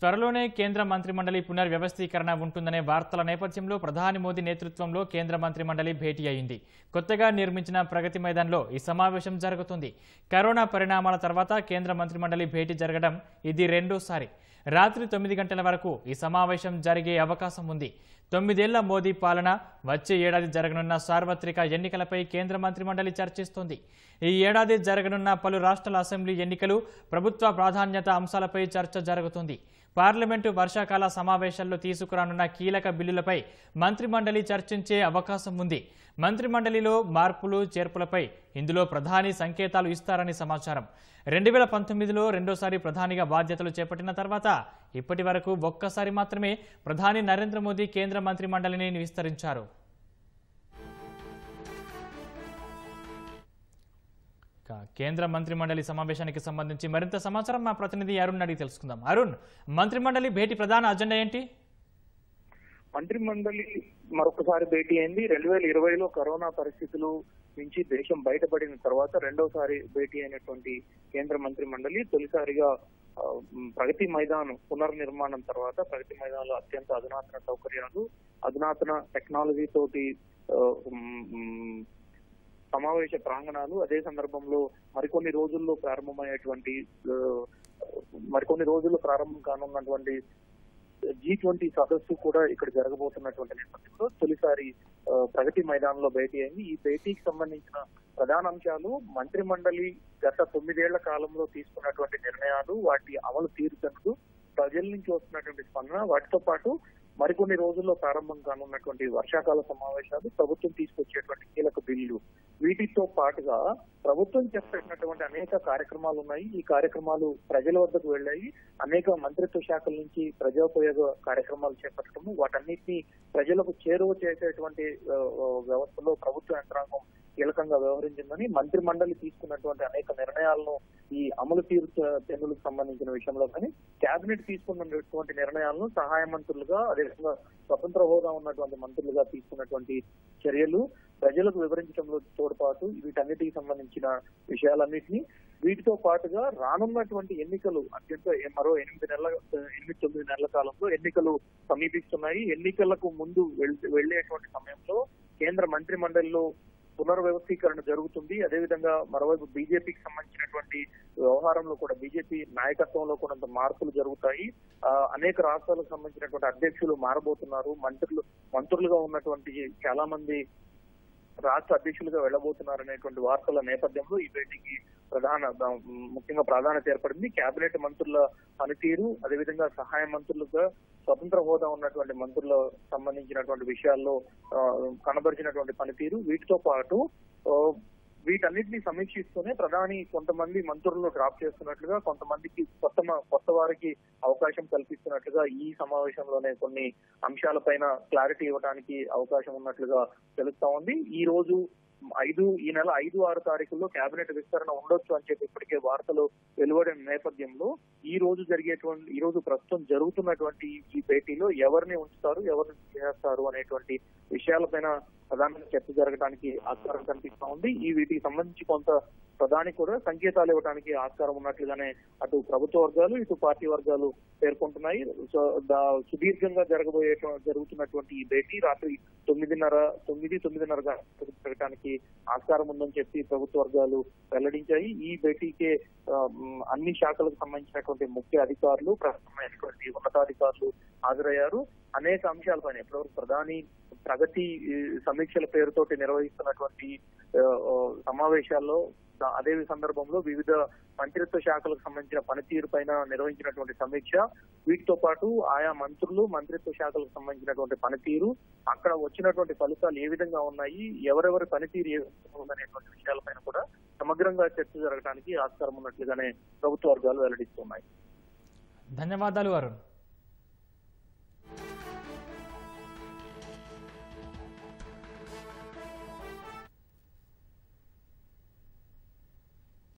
త్వరలోనే కేంద్ర మంత్రిమండలి పునర్వ్యవస్థీకరణ ఉంటుందనే వార్తల నేపథ్యంలో ప్రధాని మోదీ నేతృత్వంలో కేంద్ర మంత్రిమండలి భేటీ అయింది కొత్తగా నిర్మించిన ప్రగతి మైదాన్లో ఈ సమావేశం జరుగుతుంది కరోనా పరిణామాల తర్వాత కేంద్ర మంత్రిమండలి భేటీ జరగడం ఇది రెండోసారి రాత్రి తొమ్మిది గంటల వరకు ఈ సమావేశం జరిగే అవకాశం ఉంది తొమ్మిదేళ్ల మోదీ పాలన వచ్చే ఏడాది జరగనున్న సార్వత్రిక ఎన్నికలపై కేంద్ర మంత్రిమండలి చర్చిస్తోంది ఈ ఏడాది జరగనున్న పలు రాష్ట్రాల అసెంబ్లీ ఎన్నికలు ప్రభుత్వ ప్రాధాన్యత అంశాలపై చర్చ జరుగుతుంది పార్లమెంటు వర్షాకాల సమావేశాల్లో తీసుకురానున్న కీలక బిల్లులపై మంత్రిమండలి చర్చించే అవకాశం ఉంది మంత్రిమండలిలో మార్పులు చేర్పులపై ఇందులో ప్రధాని సంకేతాలు ఇస్తారని సమాచారం రెండు వేల పంతొమ్మిదిలో రెండోసారి ప్రధానిగా బాధ్యతలు చేపట్టిన తర్వాత ఇప్పటి వరకు ఒక్కసారి మాత్రమే ప్రధాని నరేంద్ర మోదీ కేంద్ర మంత్రిమండలిని విస్తరించారు ఇక కేంద్ర మంత్రిమండలి సమావేశానికి సంబంధించి మరింత సమాచారం మా ప్రతినిధి అరుణ్ అడిగి తెలుసుకుందాం అరుణ్ మంత్రిమండలి భేటీ ప్రధాన అజెండా ఏంటి మంత్రి మండలి మరొకసారి భేటీ అయింది రెండు వేల ఇరవైలో కరోనా పరిస్థితులు నుంచి దేశం బయటపడిన తర్వాత రెండోసారి భేటీ అయినటువంటి కేంద్ర మంత్రి మండలి తొలిసారిగా ఆ, మ్, ప్రగతి మైదాన్ పునర్నిర్మాణం తర్వాత ప్రగతి మైదానంలో అత్యంత అధునాతన సౌకర్యాలు అధునాతన టెక్నాలజీ తోటి ఆ, మ్, మ్, సమావేశ ప్రాంగణాలు అదే సందర్భంలో మరికొన్ని రోజుల్లో ప్రారంభమయ్యేటువంటి ఆ, మరికొన్ని రోజుల్లో ప్రారంభం కానున్నటువంటి జీ ట్వంటీ సదస్సు కూడా ఇక్కడ జరగబోతున్నటువంటి నేపథ్యంలో తొలిసారి ఆ, ప్రగతి మైదానంలో భేటీ అయింది ఈ భేటీకి సంబంధించిన ప్రధాన అంశాలు మంత్రి మండలి గత తొమ్మిదేళ్ల కాలంలో తీసుకున్నటువంటి నిర్ణయాలు వాటి అమలు తీరుతను ప్రజల నుంచి వస్తున్నటువంటి స్పందన వాటితో పాటు మరికొన్ని రోజుల్లో ప్రారంభం కానున్నటువంటి వర్షాకాల సమావేశాలు ప్రభుత్వం తీసుకొచ్చేటువంటి కీలక బిల్లు వీటితో పాటుగా ప్రభుత్వం చేపట్టినటువంటి అనేక కార్యక్రమాలు ఉన్నాయి ఈ కార్యక్రమాలు ప్రజల వద్దకు వెళ్ళాయి అనేక మంత్రిత్వ శాఖల నుంచి ప్రజోపయోగ కార్యక్రమాలు చేపట్టడము వాటన్నిటిని ప్రజలకు చేరువ చేసేటువంటి ఆ, ఆ, వ్యవస్థలో ప్రభుత్వ యంత్రాంగం కీలకంగా వ్యవహరించిందని మంత్రి మండలి తీసుకున్నటువంటి అనేక నిర్ణయాలను ఈ అమలు తీరు తెన్నులకు సంబంధించిన విషయంలో కానీ కేబినెట్ తీసుకున్నటువంటి నిర్ణయాలను సహాయ మంత్రులుగా అదేవిధంగా స్వతంత్ర హోదా ఉన్నటువంటి మంత్రులుగా తీసుకున్నటువంటి చర్యలు ప్రజలకు వివరించడంలో తోడ్పాటు వీటన్నిటికి సంబంధించిన విషయాలన్నింటినీ వీటితో పాటుగా రానున్నటువంటి ఎన్నికలు అత్యంత మరో ఎనిమిది నెలల ఎనిమిది తొమ్మిది నెలల కాలంలో ఎన్నికలు సమీపిస్తున్నాయి ఎన్నికలకు ముందు వెళ్- వెళ్లేటువంటి సమయంలో కేంద్ర మంత్రి మండలిలో పునర్వ్యవస్థీకరణ జరుగుతుంది అదేవిధంగా మరోవైపు బీజేపీకి సంబంధించినటువంటి వ్యవహారంలో కూడా బీజేపీ నాయకత్వంలో కొంత మార్పులు జరుగుతాయి ఆ, అనేక రాష్ట్రాలకు సంబంధించినటువంటి అధ్యక్షులు మారబోతున్నారు మంత్రులు మంత్రులుగా ఉన్నటువంటి చాలా మంది రాష్ట్ర అధ్యక్షులుగా వెళ్ళబోతున్నారు అనేటువంటి వార్తల నేపథ్యంలో ఈ భేటీకి ప్రధాన ముఖ్యంగా ప్రాధాన్యత ఏర్పడింది కేబినెట్ మంత్రుల పనితీరు అదేవిధంగా సహాయ మంత్రులుగా స్వతంత్ర హోదా ఉన్నటువంటి మంత్రుల సంబంధించినటువంటి విషయాల్లో ఆ, కనబరిచినటువంటి పనితీరు వీటితో పాటు ఆ, వీటన్నిటిని సమీక్షిస్తూనే ప్రధాని కొంతమంది మంత్రులను డ్రాప్ చేస్తున్నట్లుగా కొంతమందికి కొత్త మ- కొత్త వారికి అవకాశం కల్పిస్తున్నట్లుగా ఈ సమావేశంలోనే కొన్ని అంశాలపైన క్లారిటీ ఇవ్వడానికి అవకాశం ఉన్నట్లుగా తెలుస్తా ఉంది ఈ రోజు ఐదు ఈ నెల ఐదు ఆరు తారీఖుల్లో కేబినెట్ విస్తరణ ఉండొచ్చు అని చెప్పి ఇప్పటికే వార్తలు వెలువడిన నేపథ్యంలో ఈ రోజు జరిగేటువంటి ఈ రోజు ప్రస్తుతం జరుగుతున్నటువంటి ఈ భేటీలో ఎవరిని ఉంచుతారు ఎవరిని చేస్తారు అనేటువంటి విషయాలపైన ప్రధానంగా చర్చ జరగడానికి ఆస్కారం కనిపిస్తా ఉంది ఈ వీటికి సంబంధించి కొంత ప్రధాని కూడా సంకేతాలు ఇవ్వడానికి ఆస్కారం ఉన్నట్లుగానే అటు ప్రభుత్వ వర్గాలు ఇటు పార్టీ వర్గాలు పేర్కొంటున్నాయి సో దా- సుదీర్ఘంగా జరగబోయే జరుగుతున్నటువంటి ఈ భేటీ రాత్రి తొమ్మిదిన్నర తొమ్మిది తొమ్మిదిన్నర గంటలకు జరగడానికి ఆస్కారం ఉందని చెప్పి ప్రభుత్వ వర్గాలు వెల్లడించాయి ఈ భేటీకే ఆ, మ్, అన్ని శాఖలకు సంబంధించినటువంటి ముఖ్య అధికారులు ప్రధానమైనటువంటి ఉన్నతాధికారులు హాజరయ్యారు అనేక అంశాలపైన ఇప్పటివరకు ప్రధాని ప్రగతి ఈ, సమీక్షల పేరుతోటి నిర్వహిస్తున్నటువంటి ఆ, ఆ, సమావేశాల్లో దా- అదే సందర్భంలో వివిధ మంత్రిత్వ శాఖలకు సంబంధించిన పనితీరు పైన నిర్వహించినటువంటి సమీక్ష వీటితో పాటు ఆయా మంత్రులు మంత్రిత్వ శాఖలకు సంబంధించినటువంటి పనితీరు అక్కడ వచ్చినటువంటి ఫలితాలు ఏ విధంగా ఉన్నాయి ఎవరెవరి పనితీరు ఏ విధంగా ఉందనేటువంటి విషయాలపైన కూడా సమగ్రంగా చర్చ జరగడానికి ఆస్కారం ఉన్నట్లుగానే ప్రభుత్వ వర్గాలు వెల్లడిస్తున్నాయి ధన్యవాదాలు అరుణ్